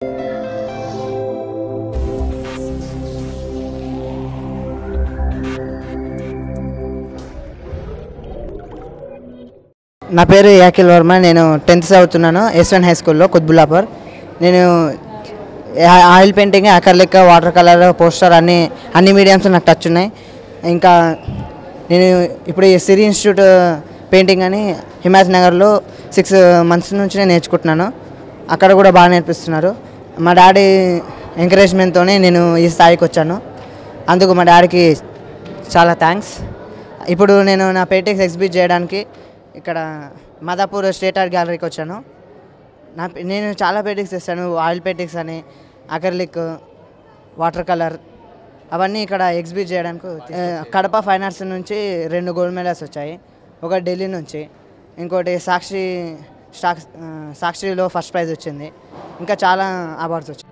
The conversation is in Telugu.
నా పేరు యాకిల్ వర్మ నేను టెన్త్ చదువుతున్నాను ఎస్వన్ హై స్కూల్లో కుత్బుల్లాపూర్ నేను ఆ- oil painting acrylic water colour poster అన్ని అన్ని మీడియంస్ నాకు టచ్ ఉన్నాయి ఇంకా నేను ఇప్పుడు ఈ సిరి ఇన్స్టిట్యూట్ పెయింటింగ్ అని హిమాయత్ నగర్లో సిక్స్ మంత్స్ నుంచి నేను నేర్చుకుంటున్నాను అక్కడ కూడా బాగా నేర్పిస్తున్నారు మా డాడీ ఎంకరేజ్మెంట్తోనే నేను ఈ స్థాయికి వచ్చాను అందుకు మా డాడీకి చాలా థ్యాంక్స్ ఇప్పుడు నేను నా పెయింటింగ్స్ ఎగ్జిబిట్ చేయడానికి ఇక్కడ మాదాపూర్ స్టేట్ ఆర్ట్ గ్యాలరీకి వచ్చాను నా పె- నేను చాలా పెయింటింగ్స్ తెస్తాను ఆయిల్ పెయింటింగ్స్ అని అకర్లిక్ వాటర్ కలర్ అవన్నీ ఇక్కడ ఎగ్జిబిట్ చేయడానికి తీ- ఆ, కడప ఫైన్ ఆర్ట్స్ నుంచి రెండు గోల్డ్ మెడల్స్ వచ్చాయి ఒక ఢిల్లీ నుంచి ఇంకోటి సాక్షి సాక్షి సాక్షిలో ఫస్ట్ ప్రైజ్ వచ్చింది ఇంకా చాలా అవార్డ్స్ వచ్చాయి